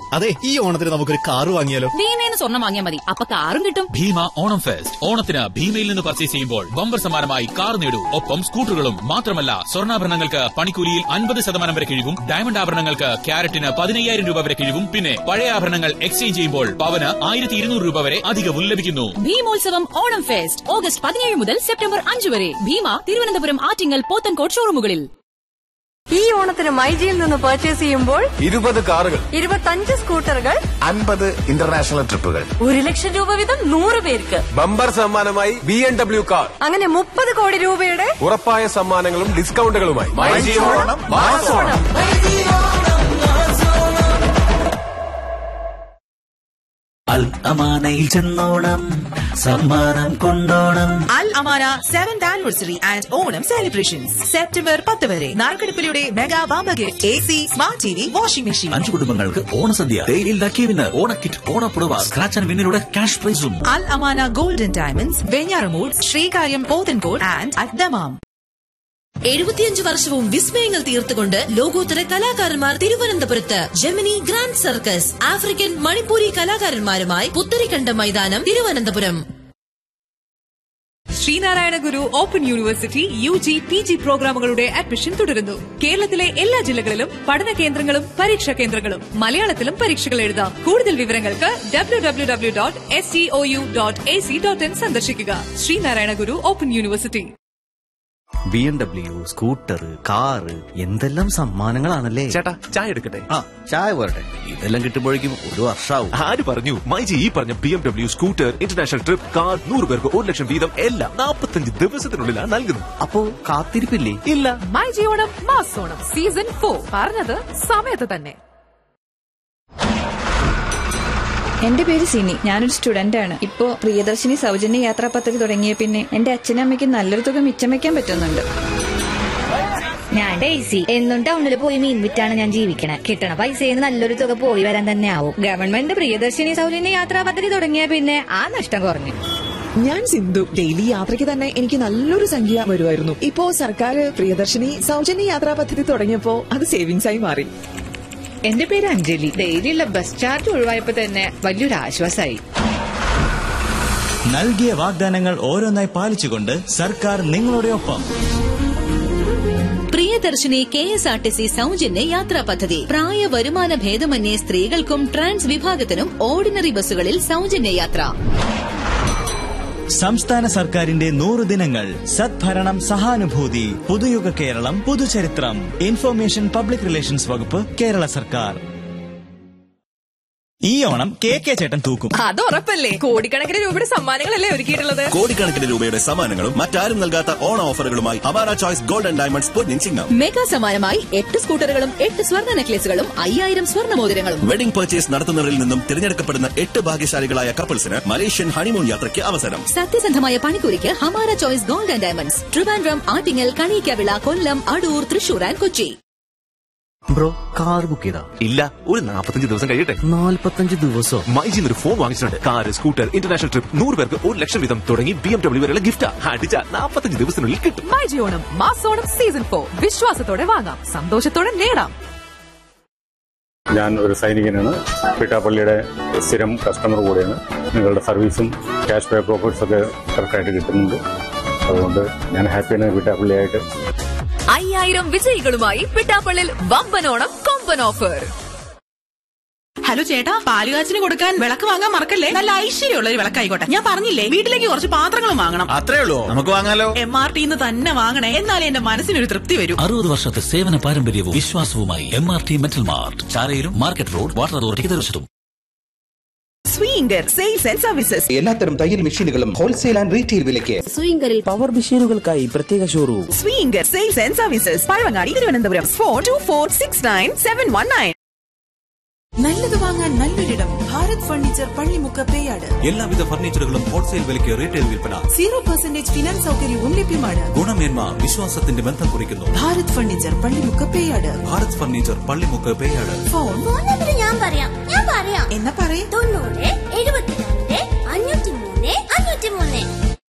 അതെ ഈ ഓണത്തിന് നമുക്കൊരു കാറ് വാങ്ങിയാലോ ഭീമേന്ന് സ്വർണം വാങ്ങിയാൽ മതി അപ്പൊ കാറും കിട്ടും ഭീമ ഓണം ഫെസ്റ്റ് ഓണത്തിന് ഭീമയിൽ നിന്ന് പർച്ചേസ് ചെയ്യുമ്പോൾ ബമ്പർ സമ്മാനമായി കാർ നേടൂ ഒപ്പം സ്കൂട്ടറുകളും മാത്രമല്ല സ്വർണ്ണാഭരണങ്ങൾക്ക് പണിക്കൂലിയിൽ അൻപത് ശതമാനം വരെ കിഴിവും ഡയമണ്ട് ആഭരണങ്ങൾക്ക് ക്യാരറ്റിന് പതിനയ്യായിരം രൂപ വരെ കിഴിവും പിന്നെ പഴയ ആഭരണങ്ങൾ എക്സ്ചേഞ്ച് ചെയ്യുമ്പോൾ പവന് ആയിരത്തി ഇരുന്നൂറ് രൂപ വരെ അധികവും ലഭിക്കുന്നു ഭീമോത്സവം ഓണം ഫെസ്റ്റ് ഓഗസ്റ്റ് പതിനേഴ് മുതൽ സെപ്റ്റംബർ അഞ്ച് വരെ ഭീമ തിരുവനന്തപുരം ആറ്റിങ്ങൽ പോത്തൻകോട് ഷോറൂമുകളിൽ ഈ ഓണത്തിന് മൈജിയിൽ നിന്ന് പർച്ചേസ് ചെയ്യുമ്പോൾ ഇരുപത് കാറുകൾ ഇരുപത്തഞ്ച് സ്കൂട്ടറുകൾ അൻപത് ഇന്റർനാഷണൽ ട്രിപ്പുകൾ ഒരു ലക്ഷം രൂപ വീതം നൂറ് പേർക്ക് ബമ്പർ സമ്മാനമായി ബി എം ഡബ്ല്യു കാർ അങ്ങനെ മുപ്പത് കോടി രൂപയുടെ ഉറപ്പായ സമ്മാനങ്ങളും ഡിസ്കൗണ്ടുകളുമായി ഓണം അൽ അമാനയിൽ ചെന്നോണം സമ്മാനം കൊണ്ടോണം Al Amana seventh anniversary and Onam celebrations September പത്ത് വരെ നാൽക്കടുപ്പിലൂടെ മെഗാ വാമ്പ gift A C smart T V washing machine അഞ്ചു കുടുംബങ്ങൾക്ക് ഓണസദ്യ തേയിലിൽ ലക്കിയവിന് ഓണക്കിറ്റ് ഓണപ്പുടവ സ്ക്രാച്ച് ആൻഡ് വിന്നിലൂടെ ക്യാഷ് പ്രൈസും Al Amana golden diamonds Venjaramoodu Sreekaryam Pothencode and അദ്ദമാം എഴുപത്തിയഞ്ച് വർഷവും വിസ്മയങ്ങൾ തീർത്തുകൊണ്ട് ലോകോത്തര കലാകാരന്മാർ തിരുവനന്തപുരത്ത് Gemini Grand Circus African Manipuri കലാകാരന്മാരുമായി പുത്തരിക്കണ്ട മൈതാനം Thiruvananthapuram Sreenarayana Guru open university U G P G പ്രോഗ്രാമുകളുടെ അഡ്മിഷൻ തുടരുന്നു കേരളത്തിലെ എല്ലാ ജില്ലകളിലും പഠന കേന്ദ്രങ്ങളും പരീക്ഷാ കേന്ദ്രങ്ങളും മലയാളത്തിലും പരീക്ഷകൾ എഴുതാം കൂടുതൽ വിവരങ്ങൾക്ക് W W W dot S T O U dot A C dot in സന്ദർശിക്കുക Sreenarayana Guru open university B M W scooter car എന്തെല്ലാം സമ്മാനങ്ങളാണല്ലേ ചേട്ടാ ചായ എടുക്കട്ടെ ആ ചായ പോരട്ടെ ഇതെല്ലാം കിട്ടുമ്പോഴേക്കും ഒരു വർഷാവും ആര് പറഞ്ഞു മൈജി ഈ പറഞ്ഞ B M W scooter international trip car നൂറ് പേർക്ക് ഒരു ലക്ഷം വീതം എല്ലാം നാൽപ്പത്തഞ്ച് ദിവസത്തിനുള്ളിലാണ് നൽകുന്നത് അപ്പോ കാത്തിരിപ്പില്ലേ ഇല്ല മൈ ജിയോണം മാസോണം സീസൺ ഫോർ പറഞ്ഞത് സമയത്ത് തന്നെ എന്റെ പേര് സിനി ഞാനൊരു സ്റ്റുഡന്റ് ആണ് ഇപ്പോ പ്രിയദർശിനി സൗജന്യ യാത്രാ പദ്ധതി തുടങ്ങിയ പിന്നെ എന്റെ അച്ഛനും അമ്മയ്ക്ക് നല്ലൊരു തുക മിച്ചം വെക്കാൻ പറ്റുന്നുണ്ട് ഞാൻ ഡേസി എന്നും ടൗണിൽ പോയി മീൻ വിറ്റാണ് ഞാൻ ജീവിക്കണേ കിട്ടണ പൈസയിൽ നല്ലൊരു തുക പോയി വരാൻ തന്നെ ആവും ഗവൺമെന്റ് പ്രിയദർശിനി സൗജന്യ യാത്രാ പദ്ധതി തുടങ്ങിയ പിന്നെ ആ നഷ്ടം കുറഞ്ഞു ഞാൻ സിന്ധു ഡെയിലി യാത്രയ്ക്ക് തന്നെ എനിക്ക് നല്ലൊരു സംഖ്യ വരുമായിരുന്നു ഇപ്പോ സർക്കാർ പ്രിയദർശിനി സൗജന്യ യാത്രാ പദ്ധതി തുടങ്ങിയപ്പോ അത് സേവിങ്സ് ആയി മാറി എന്റെ പേര് അഞ്ജലി ഡെയിലിയുള്ള ബസ് ചാർജ് ഒഴിവായപ്പോ തന്നെ വലിയൊരു ആശ്വാസമായി നൽകിയ വാഗ്ദാനങ്ങൾ ഓരോന്നായി പാലിച്ചുകൊണ്ട് സർക്കാർ നിങ്ങളുടെ ഒപ്പം Priyadarshini K S R T C സൗജന്യ യാത്രാ പദ്ധതി പ്രായ വരുമാന ഭേദമന്യേ സ്ത്രീകൾക്കും ട്രാൻസ് വിഭാഗത്തിനും ഓർഡിനറി ബസ്സുകളിൽ സൗജന്യ യാത്ര സംസ്ഥാന സർക്കാരിന്റെ നൂറ് ദിനങ്ങൾ സദ്ഭരണം സഹാനുഭൂതി പുതുയുഗ കേരളം പുതുചരിത്രം ഇൻഫർമേഷൻ പബ്ലിക് റിലേഷൻസ് വകുപ്പ് കേരള സർക്കാർ ഈ ഓണം കെ കെ ചേട്ടൻ തൂക്കും അത് ഉറപ്പല്ലേ കോടിക്കണക്കിന് രൂപയുടെ സമ്മാനങ്ങളല്ലേ ഒരുക്കിയിട്ടുള്ളത് കോടിക്കണക്കിന് രൂപയുടെ സമ്മാനങ്ങളും മറ്റാരും നൽകാത്ത ഓണ ഓഫറുകളുമായി അമാര ചോയ്സ് ഗോൾഡൻ ഡയമണ്ട്സ് പൊന്നിൻ ചിങ്ങം മെഗാ സമ്മാനമായി എട്ട് സ്കൂട്ടറുകളും എട്ട് സ്വർണ്ണ നെക്ലേസുകളും അയ്യായിരം സ്വർണ്ണ മോതിരങ്ങളും വെഡിംഗ് പർച്ചേസ് നടത്തുന്നവരിൽ നിന്നും തിരഞ്ഞെടുക്കപ്പെടുന്ന എട്ട് ഭാഗ്യശാലികളായ കപ്പിൾസിന് മലേഷ്യൻ ഹണിമൂൺ യാത്രയ്ക്ക് അവസരം സത്യസന്ധമായ പണിക്കൂലിക്ക് Hamara choice gold and diamonds Trivandrum Attingal Kaniyikkavila Kollam Adoor Thrissur and Kochi bro car book ചെയ്താ ഇല്ല ഒരു നാൽപ്പത്തഞ്ച് ദിവസം കഴിയട്ടെ നാൽപ്പത്തഞ്ച് ദിവസോ മൈജിൽ ഒരു ഫോൺ വാങ്ങിച്ചിട്ടുണ്ട് കാർ സ്കൂട്ടർ ഇന്റർനാഷണൽ ട്രിപ്പ് നൂറ് പേർക്ക് ഒരു ലക്ഷം വീതം തുടങ്ങി ബി എം ഡബ്ല്യു വരെയുള്ള ഗിഫ്റ്റ് അടിച്ച നാൽപ്പത്തഞ്ച് ദിവസത്തിനുള്ളിൽ കിട്ടും മൈ ജിയോണം മാസോണം സീസൺ ഫോർ വിശ്വാസത്തോടെ വാങ്ങാം സന്തോഷത്തോടെ നേടാം ഞാൻ ഒരു സൈനികനാണ് പിട്ടാപ്പള്ളിയുടെ സ്ഥിരം കസ്റ്റമർ കൂടെയാണ് നിങ്ങളുടെ സർവീസും ക്യാഷ് ബാക്ക് ഓഫേഴ്സ് ഒക്കെ കറക്റ്റായിട്ട് കിട്ടുന്നുണ്ട് അതുകൊണ്ട് ഞാൻ ഹാപ്പിയാണ് പിട്ടാപ്പള്ളിയായിട്ട് അയ്യായിരം വിജയികളുമായി പിട്ടാപ്പള്ളിൽ വമ്പനോണം കൊമ്പൻ ഓഫർ ഹലോ ചേട്ടാ പാലുകാച്ചിന് കൊടുക്കാൻ വിളക്ക് വാങ്ങാൻ മറക്കല്ലേ നല്ല ഐശ്വര്യമുള്ള ഒരു വിളക്കായിക്കോട്ടെ ഞാൻ പറഞ്ഞില്ലേ വീട്ടിലേക്ക് കുറച്ച് പാത്രങ്ങളും വാങ്ങണം അത്രേ ഉള്ളൂ നമുക്ക് വാങ്ങാലോ എം ആർ ടിന്ന് തന്നെ വാങ്ങണേ എന്നാലേ എന്റെ മനസ്സിനൊരു തൃപ്തി വരൂ അറുപത് വർഷത്തെ സേവന പാരമ്പര്യവും വിശ്വാസവുമായി M R T metal mart ചാലയിലും മാർക്കറ്റ് റോഡ് വാട്ടർ അതോറിറ്റിക്ക് തീർച്ചയായിട്ടും സ്വീങ്കർ സെയിൽസ് ആൻഡ് സർവീസസ് എല്ലാത്തരം തയ്യൽ മെഷീനുകളും ഹോൾസെയിൽ ആൻഡ് റീറ്റെയിൽ വിലയ്ക്ക് സ്വിംഗറിൽ പവർ മെഷീനുകൾക്കായി പ്രത്യേക showroom Swinger sales and services Pazhavangadi Thiruvananthapuram four two four six nine seven one nine നല്ലത് വാങ്ങാൻ നല്ലൊരിടം ഭാരത് ഫർണിച്ചർ പള്ളിമുക്ക് പേയാട് എല്ലാവിധ ഫർണിച്ചറുകളും ഹോൾസെയിൽ വിലയ്ക്ക് റീറ്റെയിൽ വിൽപ്പന സീറോ പെർസെന്റേജ് ഫിനാൻസ് സൗകര്യവും ലഭ്യമാണ് ഗുണമേന്മ വിശ്വാസത്തിന്റെ ബന്ധം കുറിക്കുന്നു Bharat furniture Pallimukku Peyad Bharat furniture Pallimukku Peyad phone ഞാൻ പറയാം ഞാൻ പറയാം എന്നാ പറയേ തൊണ്ണൂറ് എഴുപത്തിരണ്ട് അഞ്ഞൂറ്റി മൂന്ന് അഞ്ഞൂറ്റി മൂന്ന്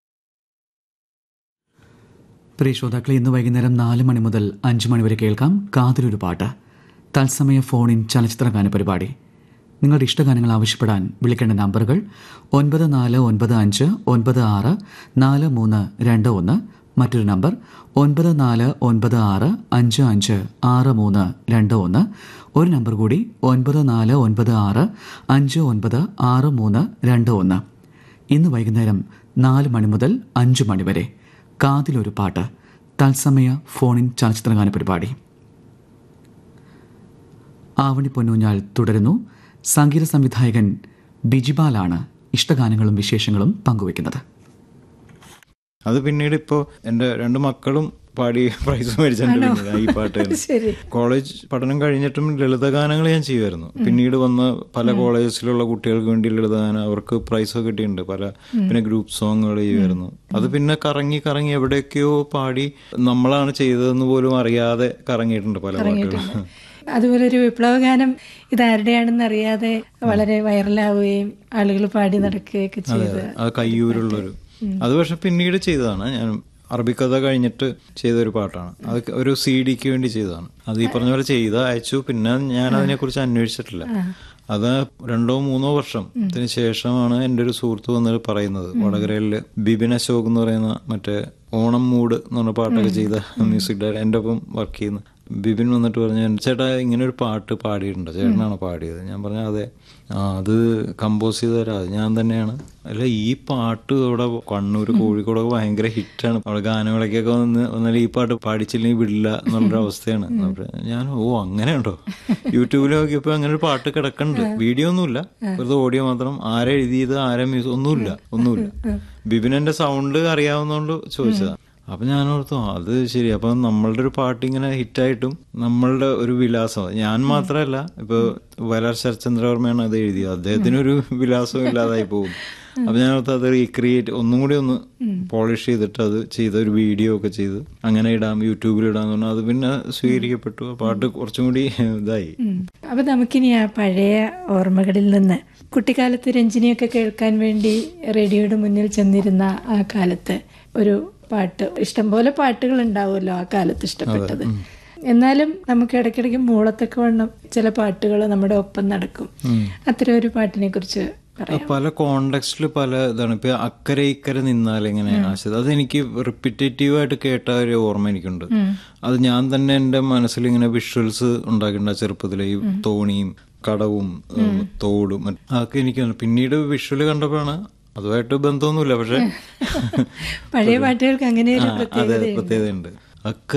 പ്രിയ ശ്രോതാക്കളെ ഇന്ന് വൈകുന്നേരം നാല് മണി മുതൽ അഞ്ച് മണി വരെ കേൾക്കാം കാതിലൊരു പാട്ട് തത്സമയ ഫോണിൻ ചലച്ചിത്ര ഗാന പരിപാടി നിങ്ങളുടെ ഇഷ്ടഗാനങ്ങൾ ആവശ്യപ്പെടാൻ വിളിക്കേണ്ട നമ്പറുകൾ ഒൻപത് നാല് ഒൻപത് അഞ്ച് ഒൻപത് ആറ് നാല് മൂന്ന് രണ്ട് ഒന്ന് മറ്റൊരു നമ്പർ ഒൻപത് നാല് ഒൻപത് ആറ് അഞ്ച് അഞ്ച് ആറ് മൂന്ന് രണ്ട് ഒന്ന് ഒരു നമ്പർ കൂടി ഒൻപത് നാല് ഒൻപത് ആറ് അഞ്ച് ഒൻപത് ആറ് മൂന്ന് രണ്ട് ഒന്ന് ഇന്ന് വൈകുന്നേരം നാല് മണി മുതൽ അഞ്ച് മണി വരെ കാതിലൊരു പാട്ട് തത്സമയ ഫോണിൻ ചലച്ചിത്രഗാന പരിപാടി ആവണി പൊന്നൂഞ്ഞാൽ തുടരുന്നു സംഗീത സംവിധായകൻ ബിജിബാലാണ് ഇഷ്ടഗാനങ്ങളും വിശേഷങ്ങളും പങ്കുവയ്ക്കുന്നത് അത് പിന്നീട് ഇപ്പോ എന്റെ രണ്ട് മക്കളും പാടി പ്രൈസ് മേടിച്ചിട്ടുണ്ട് ഈ പാട്ട് ശരി. കോളേജ് പഠനം കഴിഞ്ഞിട്ടും ലളിതഗാനങ്ങൾ ഞാൻ ചെയ്യുമായിരുന്നു പിന്നീട് വന്ന പല കോളേജിലുള്ള കുട്ടികൾക്ക് വേണ്ടി ലളിതഗാനം അവർക്ക് പ്രൈസ് കിട്ടിയിട്ടുണ്ട് പല പിന്നെ ഗ്രൂപ്പ് സോങ്ങുകൾ ചെയ്യുമായിരുന്നു അത് പിന്നെ കറങ്ങി കറങ്ങി എവിടെയൊക്കെയോ പാടി നമ്മളാണ് ചെയ്തതെന്ന് പോലും അറിയാതെ കറങ്ങിയിട്ടുണ്ട് പല പാട്ടുകളും അതുപോലെ ഒരു വിപ്ലവഗാനം ഇതാരുടെയാണെന്ന് അറിയാതെ വളരെ വൈറലാവുകയും ആളുകൾ പാടി നടക്കുകയൊക്കെ അതെ ചെയ്ത് അതെ അത് കയ്യൂരുള്ളൊരു അത് പക്ഷെ പിന്നീട് ചെയ്തതാണ് ഞാൻ അറബിക്കഥ കഴിഞ്ഞിട്ട് ചെയ്ത ഒരു പാട്ടാണ് അത് ഒരു സി ഡിക്ക് വേണ്ടി ചെയ്തതാണ് അത് ഈ പറഞ്ഞ പോലെ ചെയ്ത അയച്ചു പിന്നെ ഞാൻ അതിനെക്കുറിച്ച് അന്വേഷിച്ചിട്ടില്ല അത് രണ്ടോ മൂന്നോ വർഷത്തിന് ശേഷമാണ് എൻ്റെ ഒരു സുഹൃത്ത് വന്നിട്ട് പറയുന്നത് വടകരയില് ബിബിൻ അശോക് എന്ന് പറയുന്ന മറ്റേ ഓണം മൂഡ് എന്ന് പറഞ്ഞ പാട്ടൊക്കെ ചെയ്ത മ്യൂസിക് ഡയറക്ടർ എൻ്റെ ഒപ്പം വർക്ക് ചെയ്യുന്ന ബിബിൻ വന്നിട്ട് പറഞ്ഞു ചേട്ടാ ഇങ്ങനെ ഒരു പാട്ട് പാടിയിട്ടുണ്ട് ചേട്ടനാണ് പാടിയത് ഞാൻ പറഞ്ഞു അതെ ആ അത് കമ്പോസ് ചെയ്ത് തരാം അത് ഞാൻ തന്നെയാണ് അല്ല ഈ പാട്ട് ഇവിടെ കണ്ണൂർ കോഴിക്കോടൊക്കെ ഭയങ്കര ഹിറ്റാണ് അവിടെ ഗാനമേളയ്ക്കൊക്കെ വന്ന് വന്നാൽ ഈ പാട്ട് പാടിച്ചില്ലെങ്കിൽ വിടില്ല എന്നുള്ളൊരു അവസ്ഥയാണ് അപ്പൊ ഞാൻ ഓ അങ്ങനെയുണ്ടോ യൂട്യൂബിൽ നോക്കിയപ്പോ അങ്ങനെ ഒരു പാട്ട് കിടക്കുന്നുണ്ട് വീഡിയോ ഒന്നുമില്ല വെറുതെ ഓഡിയോ മാത്രം ആരെ എഴുതിയത് ആരെ മ്യൂസിക് ഒന്നുമില്ല ഒന്നുമില്ല ബിബിനെന്റെ സൗണ്ട് അറിയാവുന്നതുകൊണ്ട് ചോദിച്ചതാണ് അപ്പൊ ഞാൻ ഓർത്തു ആ, അത് ശരി അപ്പൊ നമ്മളുടെ ഒരു പാട്ട് ഇങ്ങനെ ഹിറ്റായിട്ടും നമ്മളുടെ ഒരു വിലാസം ഞാൻ മാത്രമല്ല ഇപ്പൊ വയലാർ ശരത്ചന്ദ്രവർമ്മയാണ് അത് എഴുതിയത് അദ്ദേഹത്തിന് ഒരു വിലാസവും ഇല്ലാതായി പോകും അപ്പൊ ഞാൻ ഓർത്ത് അത് റീക്രിയേറ്റ് ഒന്നും കൂടി ഒന്ന് പോളിഷ് ചെയ്തിട്ട് അത് ചെയ്ത ഒരു വീഡിയോ ഒക്കെ ചെയ്ത് അങ്ങനെ ഇടാം യൂട്യൂബിൽ ഇടാന്ന് പറഞ്ഞാൽ അത് പിന്നെ സ്വീകരിക്കപ്പെട്ടു ആ പാട്ട് കുറച്ചും കൂടി ഇതായി ഉം. അപ്പൊ നമുക്കിനി ആ പഴയ ഓർമ്മകളിൽ നിന്ന് കുട്ടിക്കാലത്ത് രഞ്ജിനിയൊക്കെ കേൾക്കാൻ വേണ്ടി റേഡിയോയുടെ മുന്നിൽ ചെന്നിരുന്ന ആ കാലത്ത് ഒരു പാട്ട് ഇഷ്ടംപോലെ പാട്ടുകൾ ഉണ്ടാവുമല്ലോ ആ കാലത്ത് ഇഷ്ടപ്പെട്ടത് എന്നാലും നമുക്ക് ഇടയ്ക്കിടയ്ക്ക് മൂളത്തൊക്കെ വണ്ണം ചില പാട്ടുകൾ നമ്മുടെ ഒപ്പം നടക്കും ഉം. അത്തരം ഒരു പാട്ടിനെ കുറിച്ച് പറയാം പല കോണ്ടെക്സ്റ്റിൽ പല ഇതാണ് ഇപ്പൊ അക്കരെ ഇക്കരെ നിന്നാൽ എങ്ങനെ ആശയത് അതെനിക്ക് റിപ്പിറ്റേറ്റീവ് ആയിട്ട് കേട്ട ഒരു ഓർമ്മ എനിക്കുണ്ട് ഉം. അത് ഞാൻ തന്നെ എന്റെ മനസ്സിൽ ഇങ്ങനെ വിഷ്വൽസ് ഉണ്ടാക്കിയിട്ടുണ്ട് ആ ചെറുപ്പത്തിലെ ഈ തോണിയും കടവും ഉം, തോടും മറ്റ് അതൊക്കെ എനിക്ക് തോന്നി. പിന്നീട് വിഷ്വല് കണ്ടപ്പോഴാണ് അതുമായിട്ട് ബന്ധമൊന്നുമില്ല പക്ഷെ പഴയ പാട്ടുകൾക്ക് അങ്ങനെ ഒരു ആ, അതെ പ്രത്യേകതയുണ്ട് പ്രത്യേകതയുണ്ട് അക്ക